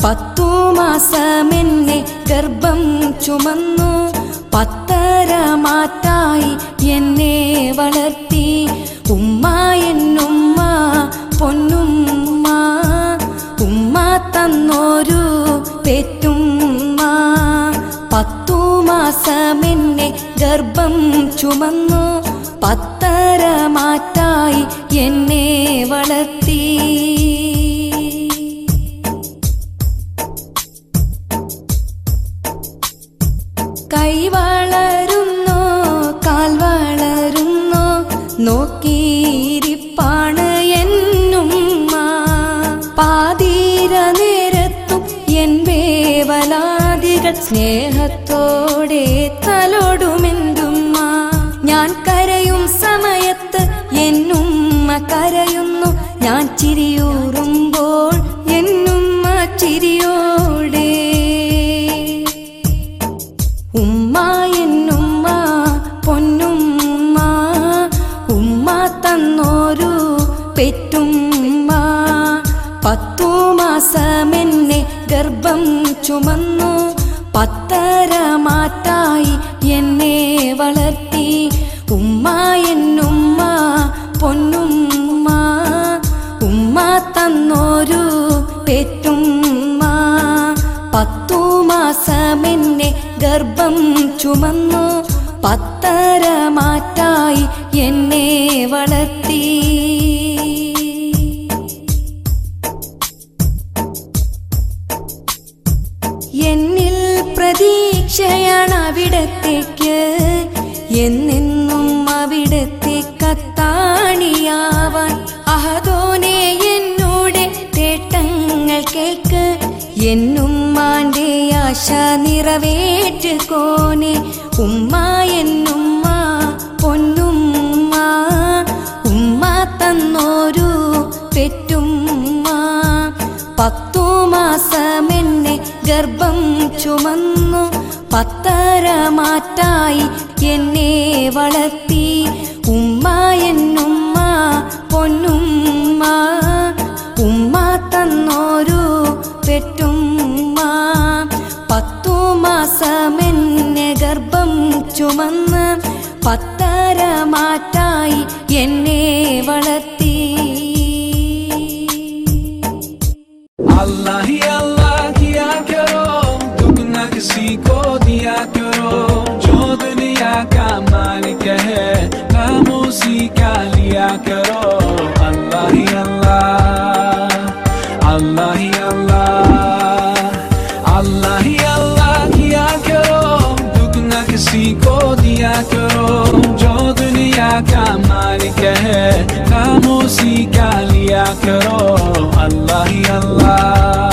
പത്തു മാസമെന്നെ ഗർഭം ചുമന്നു പത്തര മാറ്റായി എന്നെ വളർത്തി ഉമ്മ എന്നുമ്മ പൊന്നുമ്മ ഉമ്മ തന്നോരു പെറ്റുമ്മ പത്തു മാസമെന്നെ ഗർഭം ചുമന്നു പത്തര മാറ്റായി എന്നെ വളർത്തി കൈ വളരുന്നു കാൽ വളരുന്നു നോക്കിയിരിപ്പാണ് എന്നുമ്മ പാതീര നേരത്തും എൻ വേവലാദികൾ സ്നേഹത്തോടെ തലോടുമെന്തുമ്മ ഞാൻ കരയും സമയത്ത് എന്നുമ്മ കരയുന്നു ഞാൻ ചിരിയൂറുമ്പോൾ എന്നുമ്മ ചിരിയോടെ ഉമ്മ എന്നുമ്മ പൊന്നുമ്മ ഉമ്മ തന്നോരു പെറ്റുമ്മ പത്തു മാസമെന്നെ ഗർഭം ചുമന്നു പത്തര മാറ്റായി എന്നെ വളർത്തി ഉമ്മ എന്നുമ്മ പൊന്നുമ്മ ഉമ്മ തന്നോരു പെറ്റുമ്മ പത്തു മാസമെന്നെ ഗർഭം ചുമന്നു പത്തര മാറ്റായി എന്നെ വളർത്തി എന്നിൽ പ്രതീക്ഷയാണ് അവിടത്തേക്ക് എന്നെന്നും അവിടത്തെ കത്താണിയാവാൻ അഹദോനെ എന്നോടെ തേട്ടങ്ങൾ കേൾക്ക് എന്നുമ്മാന്റെ ആശ നിറവേറ്റുകോനെ ഉമ്മ എന്നുമ്മ പൊന്നുമ്മ ഉമ്മ തന്നോരു പെറ്റുമ്മ പത്തു മാസമെന്നെ ഗർഭം ചുമന്നു പത്തര മാറ്റായി എന്നെ വളർത്തി ഉമ്മ എന്നുമ്മ പൊന്നുമ്മ ഉമ്മ തന്നോരു പെറ്റുമ്മ പത്തു മാസമെന്നെ ഗർഭം ചുമന്ന് പത്തര മാറ്റായി എന്നെ വളർത്തി अल्लाह ही अल्लाह किया करो दुख न किसी को दिया करो जो दुनिया का मालिक है खामोशी का लिया करो अल्लाह ही अल्लाह अल्लाह ही अल्लाह अल्लाह ही अल्लाह किया करो दुख न किसी को दिया करो जो दुनिया का मालिक है खामोशी का लिया करो अल्लाह ही अल्लाह